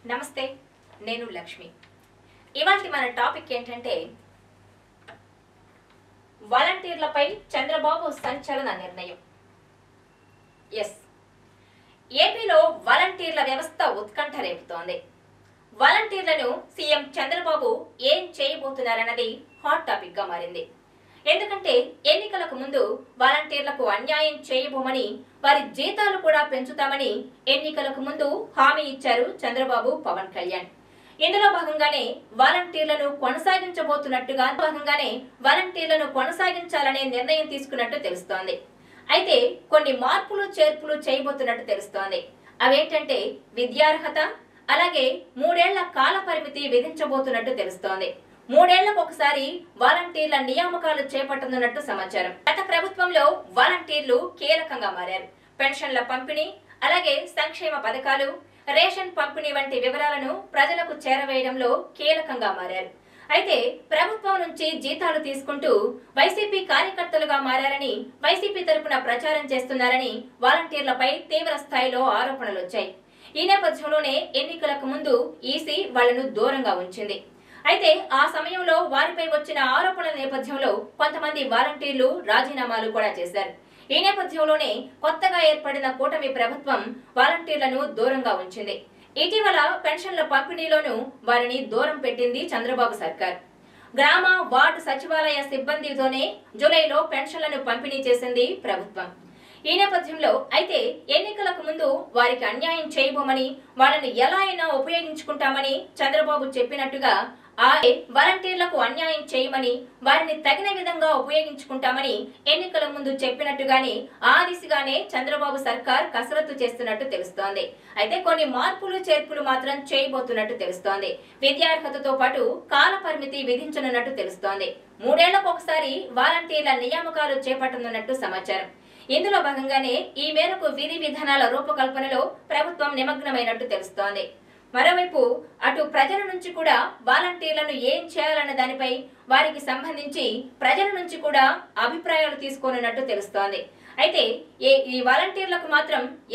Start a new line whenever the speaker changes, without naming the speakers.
నమస్తే నేను లక్ష్మి ఇవాళ మన టాపిక్ ఏంటంటే వాలంటీర్లపై చంద్రబాబు సంచలన నిర్ణయం ఎస్ ఏపీలో వాలంటీర్ల వ్యవస్థ ఉత్కంఠ రేపుతోంది వాలంటీర్లను సీఎం చంద్రబాబు ఏం చేయబోతున్నారన్నది హాట్ టాపిక్ గా మారింది ఎందుకంటే ఎన్నికలకు ముందు వాలంటీర్లకు అన్యాయం చేయబోమని వారి జీతాలు కూడా పెంచుతామని ఎన్నికలకు ముందు హామీ ఇచ్చారు చంద్రబాబు పవన్ కళ్యాణ్ ఇందులో భాగంగానే వాలంటీర్లను కొనసాగించబోతున్నట్టుగా భాగంగానే వాలంటీర్లను కొనసాగించాలనే నిర్ణయం తీసుకున్నట్టు తెలుస్తోంది అయితే కొన్ని మార్పులు చేర్పులు చేయబోతున్నట్టు తెలుస్తోంది అవేంటంటే విద్యార్హత అలాగే మూడేళ్ల కాల పరిమితి విధించబోతున్నట్టు తెలుస్తోంది మూడేళ్లకు ఒకసారి వాలంటీర్ల నియామకాలు చేపట్టనున్నట్టు సమాచారం గత ప్రభుత్వంలో వాలంటీర్లు కీలకంగా మారారు పెన్షన్ల పంపిణీ అలాగే సంక్షేమ పథకాలు రేషన్ పంపిణీ వంటి వివరాలను ప్రజలకు చేరవేయడంలో కీలకంగా మారారు అయితే ప్రభుత్వం నుంచి జీతాలు తీసుకుంటూ వైసీపీ కార్యకర్తలుగా మారారని వైసీపీ తరపున ప్రచారం చేస్తున్నారని వాలంటీర్లపై తీవ్ర స్థాయిలో ఆరోపణలు వచ్చాయి ఈ నేపథ్యంలోనే ఎన్నికలకు ముందు ఈసీ వాళ్లను దూరంగా ఉంచింది అయితే ఆ సమయంలో వారిపై వచ్చిన ఆరోపణల నేపథ్యంలో కొంతమంది వాలంటీర్లు రాజీనామాలు కూడా చేశారు ఈ నేపథ్యంలోనే కొత్తగా ఏర్పడిన కూటమి ప్రభుత్వం వాలంటీర్లను దూరంగా ఉంచింది ఇటీవల పెన్షన్ల పంపిణీలోనూ వారిని దూరం పెట్టింది చంద్రబాబు సర్కార్ గ్రామ వార్డు సచివాలయ సిబ్బందితోనే జూలైలో పెన్షన్లను పంపిణీ చేసింది ప్రభుత్వం ఈ నేపథ్యంలో అయితే ఎన్నికలకు ముందు వారికి అన్యాయం చేయబోమని వాళ్ళని ఎలా అయినా ఉపయోగించుకుంటామని చంద్రబాబు చెప్పినట్టుగా ఆ వాలంటీర్లకు అన్యాయం చేయమని వారిని తగిన విధంగా ఉపయోగించుకుంటామని ఎన్నికల ముందు చెప్పినట్టుగానే ఆ దిశగానే చంద్రబాబు సర్కార్ కసరత్తు చేస్తున్నట్టు తెలుస్తోంది అయితే కొన్ని మార్పులు చేర్పులు మాత్రం చేయబోతున్నట్టు తెలుస్తోంది విద్యార్హతతో పాటు కాల పరిమితి విధించనున్నట్టు తెలుస్తోంది మూడేళ్లకు ఒకసారి వాలంటీర్ల నియామకాలు చేపట్టనున్నట్టు సమాచారం ఇందులో భాగంగానే ఈ మేరకు విధి విధానాల రూపకల్పనలో ప్రభుత్వం నిమగ్నమైనట్టు తెలుస్తోంది మరోవైపు అటు ప్రజల నుంచి కూడా వాలంటీర్లను ఏం చేయాలన్న దానిపై వారికి సంబంధించి ప్రజల నుంచి కూడా అభిప్రాయాలు తీసుకోనున్నట్టు తెలుస్తోంది అయితే ఏ- ఈ వాలంటీర్లకు మాత్రం